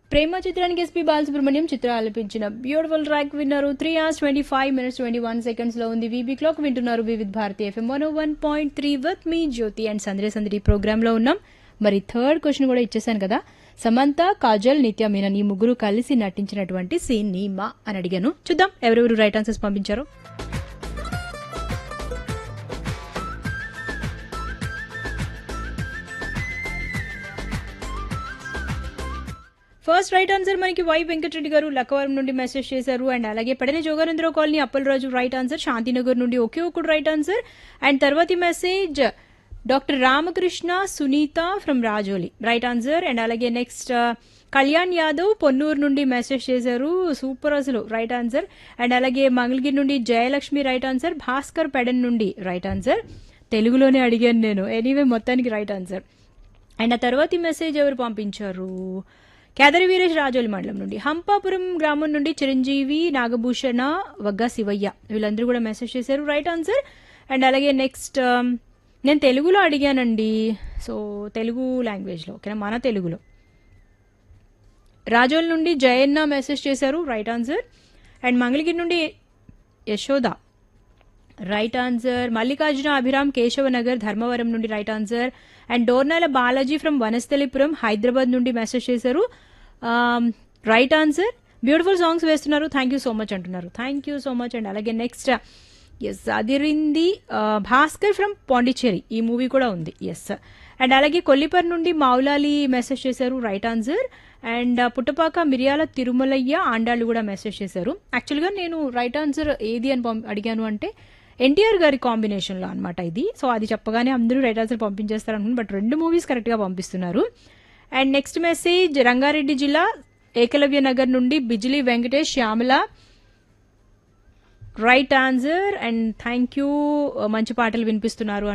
ప్రేమ చిత్రానికి ఎస్పీ బాలసుబ్రహ్మణ్యం చిత్ర ఆలపించిన beautiful track విన్నారు three hours twenty five minutes twenty one seconds లో ఉంది వీబీ క్లాక్ వింటున్నారు Vividh Bharati FM one one point three with me Jyothi and సందరే సందరి ప్రోగ్రామ్ లో ఉన్నాం మరి థర్డ్ క్వశ్చన్ కూడా ఇచ్చేసాను కదా సమంత కాజల్ నిత్య మీనన్ ఈ ముగ్గురు కలిసి నటించినటువంటి సీన్ నీమా అని అడిగాను చూద్దాం ఎవరెవరు రైట్ ఆన్సర్స్ పంపించారో ఫస్ట్ రైట్ ఆన్సర్ మనకి వై వెంకటరెడ్డి గారు లక్కవరం నుండి మెసేజ్ చేశారు అండ్ అలాగే పడని Joganandarao colony Appalaraju right answer Shantinagar నుండి ఒకే ఒకటి రైట్ ఆన్సర్ అండ్ తర్వాతి message doctor Ramakrishna Sunitha from Rajoli right answer and అలాగే నెక్స్ట్ కళ్యాణ్ యాదవ్ పొన్నూరు నుండి మెసేజ్ చేశారు సూపర్ అసలు రైట్ ఆన్సర్ అండ్ అలాగే మంగళగిరి నుండి జయలక్ష్మి రైట్ ఆన్సర్ భాస్కర్ పెడన్ నుండి రైట్ ఆన్సర్ తెలుగులోనే అడిగాను నేను ఎనీవే మొత్తానికి రైట్ ఆన్సర్ అండ్ ఆ తర్వాతి మెసేజ్ ఎవరు పంపించారు కేదరి వీరేష్ రాజోలి మండలం నుండి హంపాపురం గ్రామం నుండి చిరంజీవి నాగభూషణ వగ్గ శివయ్య వీళ్ళందరూ కూడా మెసేజ్ చేశారు రైట్ ఆన్సర్ అండ్ అలాగే నెక్స్ట్ నేను తెలుగులో అడిగానండి సో తెలుగు లాంగ్వేజ్లో ఓకేనా మన తెలుగులో రాజోల్ నుండి జయన్న మెసేజ్ చేశారు రైట్ ఆన్సర్ అండ్ మంగళగిరి నుండి యశోద రైట్ ఆన్సర్ మల్లికార్జున అభిరామ్ కేశవనగర్ ధర్మవరం నుండి right answer and Dornala Balaji from Vanasthalipuram Hyderabad నుండి మెసేజ్ చేశారు రైట్ ఆన్సర్ బ్యూటిఫుల్ సాంగ్స్ వేస్తున్నారు థ్యాంక్ యూ సో మచ్ అంటున్నారు thank you so much and అలాగే నెక్స్ట్ ఎస్ అదిరింది భాస్కర్ ఫ్రమ్ పాండిచ్చేరి ఈ మూవీ కూడా ఉంది ఎస్ అండ్ అలాగే కొల్లిపర్ నుండి మౌలాలి మెసేజ్ చేశారు right answer and Puttapaka Miriyala Tirumalaiah ఆండాళ్ళు కూడా మెసేజ్ చేశారు యాక్చువల్గా నేను రైట్ ఆన్సర్ ఏది అని పంప అడిగాను అంటే ఎన్టీఆర్ గారి కాంబినేషన్లో అనమాట ఇది సో అది చెప్పగానే అందరూ రైట్ ఆన్సర్ పంపించేస్తారు అనుకున్నాను బట్ రెండు మూవీస్ కరెక్ట్గా పంపిస్తున్నారు అండ్ నెక్స్ట్ మెసేజ్ రంగారెడ్డి జిల్లా ఏకలవ్య నగర్ నుండి Bijili Venkatesh Shyamala right answer and thank you మంచి పాటలు వినిపిస్తున్నారు